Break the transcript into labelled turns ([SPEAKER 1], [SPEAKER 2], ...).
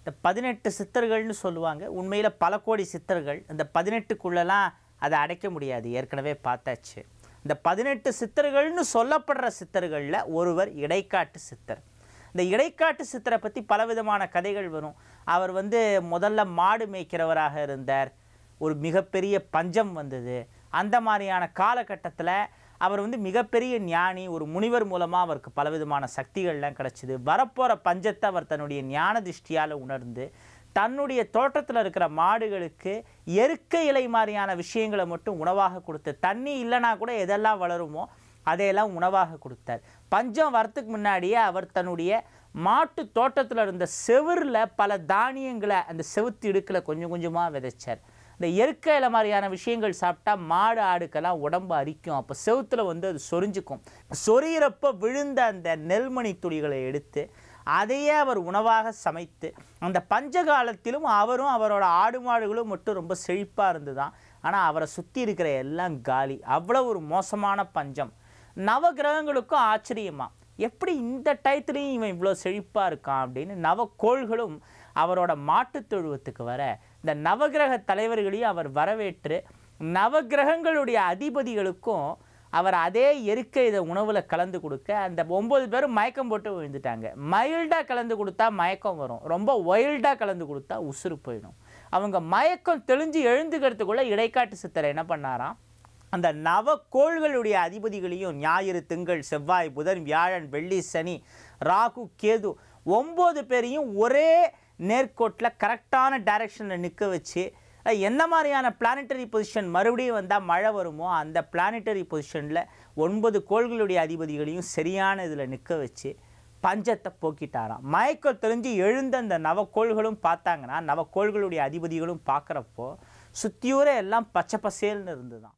[SPEAKER 1] இந்த பதினெட்டு சித்தர்கள்னு சொல்லுவாங்க உண்மையில் பல கோடி சித்தர்கள் இந்த பதினெட்டுக்குள்ளெல்லாம் அதை அடைக்க முடியாது ஏற்கனவே பார்த்தாச்சு இந்த பதினெட்டு சித்தர்கள்னு சொல்லப்படுற சித்தர்களில் ஒருவர் இடைக்காட்டு சித்தர் இந்த இடைக்காட்டு சித்தரை பற்றி பலவிதமான கதைகள் வரும் அவர் வந்து முதல்ல மாடு மேய்க்கிறவராக இருந்தார் ஒரு மிகப்பெரிய பஞ்சம் வந்தது அந்த மாதிரியான காலகட்டத்தில் அவர் வந்து மிகப்பெரிய ஞானி ஒரு முனிவர் மூலமாக அவருக்கு பலவிதமான சக்திகள்லாம் கிடச்சிது வரப்போகிற பஞ்சத்தை அவர் தன்னுடைய ஞான திருஷ்டியால் உணர்ந்து தன்னுடைய தோட்டத்தில் இருக்கிற மாடுகளுக்கு எருக்க இலை மாதிரியான விஷயங்களை மட்டும் உணவாக கொடுத்து தண்ணி இல்லைனா கூட எதெல்லாம் வளருமோ அதையெல்லாம் உணவாக கொடுத்தார் பஞ்சம் வரத்துக்கு முன்னாடியே அவர் தன்னுடைய மாட்டு தோட்டத்தில் இருந்த செவுரில் பல தானியங்களை அந்த செவுத்து இடுக்கில் கொஞ்சம் கொஞ்சமாக விதைச்சார் இந்த எருக்க இலை மாதிரியான விஷயங்கள் சாப்பிட்டா மாடு ஆடுக்கெல்லாம் உடம்பு அரிக்கும் அப்போ செவுத்துல வந்து அது சொரிஞ்சுக்கும் சொரியிறப்ப விழுந்த அந்த நெல்மணி துளிகளை எடுத்து அதையே அவர் உணவாக சமைத்து அந்த பஞ்ச காலத்திலும் அவரும் அவரோட ஆடு மாடுகளும் மட்டும் ரொம்ப செழிப்பாக இருந்துதான் ஆனால் அவரை சுற்றி இருக்கிற எல்லாம் காலி அவ்வளோ ஒரு மோசமான பஞ்சம் நவகிரகங்களுக்கும் ஆச்சரியமா எப்படி இந்த டயத்துலையும் இவன் இவ்வளோ செழிப்பாக இருக்கான் அப்படின்னு நவக்கோள்களும் அவரோட மாட்டுத் தொழுவத்துக்கு வர இந்த நவகிரக தலைவர்களையும் அவர் வரவேற்று நவகிரகங்களுடைய அதிபதிகளுக்கும் அவர் அதே எருக்க இதை உணவில் கலந்து கொடுக்க அந்த ஒம்பது பேரும் மயக்கம் போட்டு விழுந்துட்டாங்க மைல்டாக கலந்து கொடுத்தா மயக்கம் வரும் ரொம்ப ஒயில்டாக கலந்து கொடுத்தா உசுறு போயிடும் அவங்க மயக்கம் தெளிஞ்சு எழுந்துக்கிறதுக்குள்ள இடைக்காட்டு சித்தரை என்ன பண்ணாராம் அந்த நவக்கோள்களுடைய அதிபதிகளையும் ஞாயிறு திங்கள் செவ்வாய் புதன் வியாழன் வெள்ளி சனி ராகு கேது ஒம்பது பேரையும் ஒரே நேர்கோட்டில் கரெக்டான டைரக்ஷனில் நிற்க வச்சு அஹ், எந்த மாதிரியான பிளானட்டரி பொசிஷன் மறுபடியும் வந்தால் மழை வருமோ அந்த பிளானட்டரி பொசிஷனில் ஒன்பது கோள்களுடைய அதிபதிகளையும் சரியான இதில் நிற்க வச்சு பஞ்சத்தை போக்கிட்டாராம் மயக்கம் தெரிஞ்சு எழுந்த அந்த நவக்கோள்களும் பார்த்தாங்கன்னா நவக்கோள்களுடைய அதிபதிகளும் பார்க்குறப்போ சுத்தியூர எல்லாம் பச்சை பசேல்னு இருந்துதான்